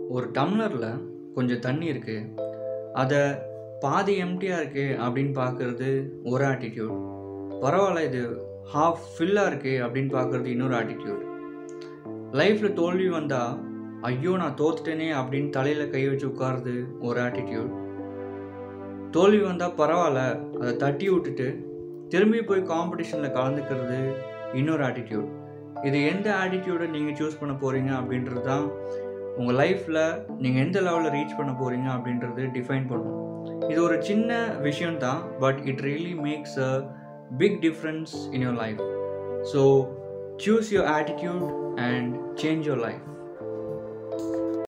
ஒரு டம்ளரில் கொஞ்சம் தண்ணி இருக்குது அதை பாதி எம்டியாக இருக்குது அப்படின்னு பார்க்குறது ஒரு ஆட்டிடியூட் பரவாயில்ல இது ஹாஃப் ஃபில்லாக இருக்குது அப்படின்னு பார்க்குறது இன்னொரு ஆட்டிடியூட் லைஃப்பில் தோல்வி வந்தால் ஐயோ நான் தோத்துட்டேனே அப்படின்னு தலையில் கை வச்சு உட்காருறது ஒரு ஆட்டிடியூட் தோல்வி வந்தால் பரவாயில்ல அதை தட்டி விட்டுட்டு திரும்பி போய் காம்படிஷனில் கலந்துக்கிறது இன்னொரு ஆட்டிடியூட் இது எந்த ஆட்டிடியூடை நீங்கள் சூஸ் பண்ண போகிறீங்க அப்படின்றது தான் உங்கள் லைஃப்பில் நீங்கள் எந்த லெவலில் ரீச் பண்ண போகிறீங்க அப்படின்றது டிஃபைன் பண்ணும் இது ஒரு சின்ன விஷயம் தான் but it really makes a big difference in your life so choose your attitude and change your life